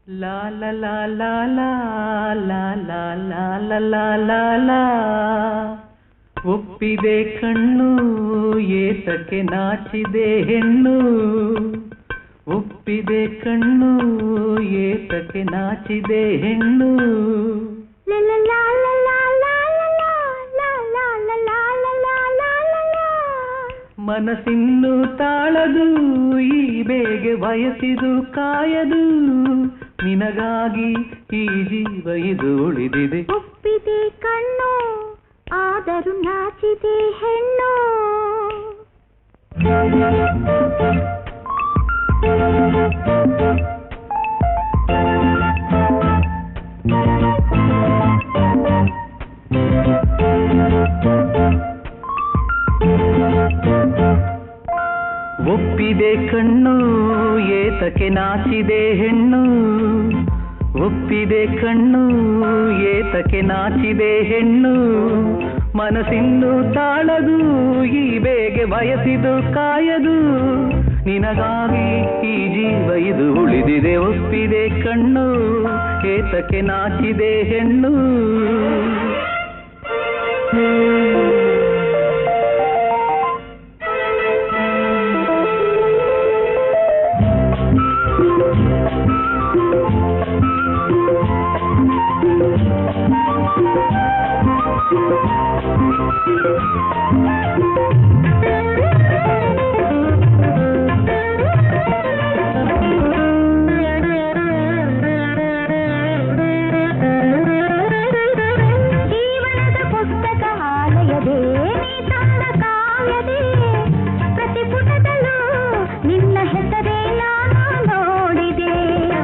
ಲಾ ಲಾ ಲಾ ಲಾ ಲಾ ಲಾ ಲಾ ಲಾ ಲಾ ಲಾ ಲಾ ಲಾ ಒಪ್ಪಿದೆ ಕಣ್ಣು ಏತಕ್ಕೆ ನಾಚಿದೆ ಹೆಣ್ಣು ಒಪ್ಪಿದೆ ಕಣ್ಣು ಏತಕ್ಕೆ ನಾಚಿದೆ ಹೆಣ್ಣು La la la la la la la la la la la la la la la. ಮನಸ್ಸಿನ್ನು ತಾಳದು ಈ ಬೇಗೆ ಬಯಸಿದು ಕಾಯದು ನಿನಗಾಗಿ ಈ ಜೀವ ಇದು ಉಳಿದಿದೆ ಒಪ್ಪಿದೆ ಕಣ್ಣು ಆದರೂ ನಾಚಿದೆ ಹೆಣ್ಣು ಒಪ್ಪಿದೆ ಕಣ್ಣು ಏತಕ್ಕೆ ನಾಚಿದೆ ಹೆಣ್ಣು ಒಪ್ಪಿದೆ ಕಣ್ಣು ಏತಕ್ಕೆ ನಾಚಿದೆ ಹೆಣ್ಣು ಮನಸ್ಸಿನ್ನು ತಾಳದು ಈ ಬೇಗೆ ಬಯಸಿದು ಕಾಯದು ನಿನಗಾಗಿ ಈ ಜೀವ ಇದು ಉಳಿದಿದೆ ಒಪ್ಪಿದೆ ಕಣ್ಣು ಏತಕ್ಕೆ ನಾಚಿದೆ ಹೆಣ್ಣು ಜೀವನದ ಪುಸ್ತಕ ಆಲಯದೇ ನೀ ತಂದ ಕಾವ್ಯದೇ ಪ್ರತಿ ಪುಟದಲ್ಲೂ ನಿನ್ನ ಹೆಸರೇ ನಾನು ನೋಡಿದೆ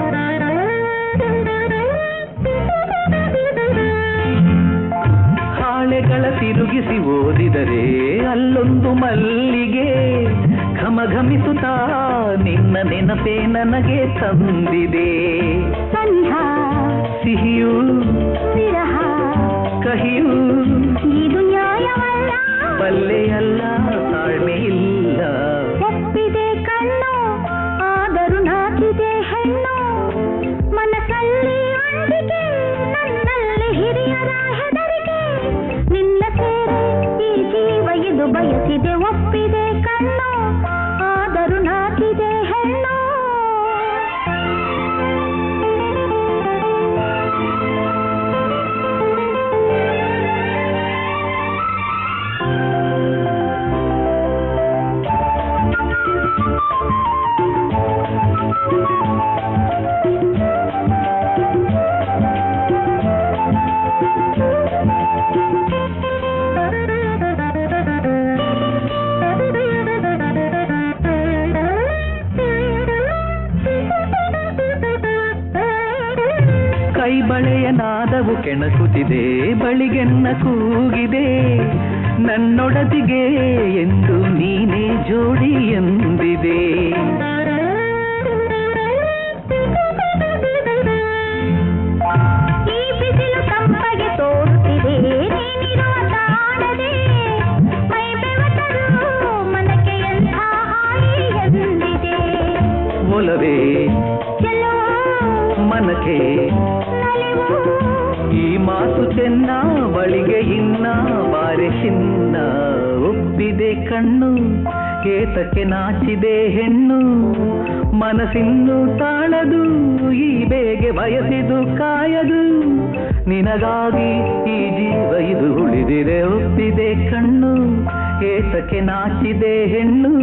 ಹಾಳೆಗಳ ತಿರುಗಿಸಿ ಓದಿದರೆ ಅಲ್ಲೊಂದು ಮಲ್ಲಿಗೆ ಘಮಘಮಿಸುತ್ತಾ ನಿನ್ನ ನೆನಪೇ ನನಗೆ ತಂದಿದೆ ಸಂಧ್ಯಾ ಸಿಹಿಯೂ ವಿರಹ ಕಹಿಯೂ ಇದು ನ್ಯಾಯವಲ್ಲ ಬಲ್ಲೆಯಲ್ಲ ತಾಳ್ಮೆ ಇಲ್ಲ ಒಪ್ಪಿದೆ ಕಣ್ಣು ಆದರೂ ನಾಚಿದೆ ಹೆಣ್ಣು ಮನಸ್ಸಲ್ಲಿ ಅಂಜಿಕೆ ನನ್ನಲ್ಲಿ ಹಿರಿಯರ ಹೆದರಿಕೆ ನಿನ್ನ ಸೇರಿ ಈ ಜೀವ ಇದು ಬಯಸಿದೆ ಒಪ್ಪಿದೆ ಕಣ್ಣು ಆದರೂ ನಾಚಿದೆ ಹೆಣ್ಣು ಕೈ ಬಳೆಯ ನಾದವು ಕೆಣಕುತ್ತಿದೆ ಬಳಿಗೆನ್ನ ಕೂಗಿದೆ ನನ್ನೊಡತಿಗೆ ಎಂದು ನೀನೇ ಜೋಡಿ ಎಂದಿದೆ ಈ ಬಿಸಿಲು ತಂಪಗೆ ತೋರುತ್ತಿದೆ ನೀನಿರುವ ತಾಣದೆ ಮೈ ಬೆವತರು ಮನಕ್ಕೆ ಎಂಥ ಹಾಯಿ ಎಂದಿದೆ ಒಲವೇ ಚೆಲೋ ಮನಕೆ ನಲಿವು ಈ ಮಾತು ಚೆನ್ನ ಬಳಿಗೆ ಇನ್ನ ಬಾರೆ ಚಿನ್ನ ಒಪ್ಪಿದೆ ಕಣ್ಣು ಏತಕ್ಕೆ ನಾಚಿದೆ ಹೆಣ್ಣು ಮನಸ್ಸಿನ್ನು ತಾಳದು ಈ ಬೇಗೆ ಬಯಸಿದು ಕಾಯದು ನಿನಗಾಗಿ ಈ ಜೀವ ಇದು ಉಳಿದಿದೆ ಒಪ್ಪಿದೆ ಕಣ್ಣು ಏತಕ್ಕೆ ನಾಚಿದೆ ಹೆಣ್ಣು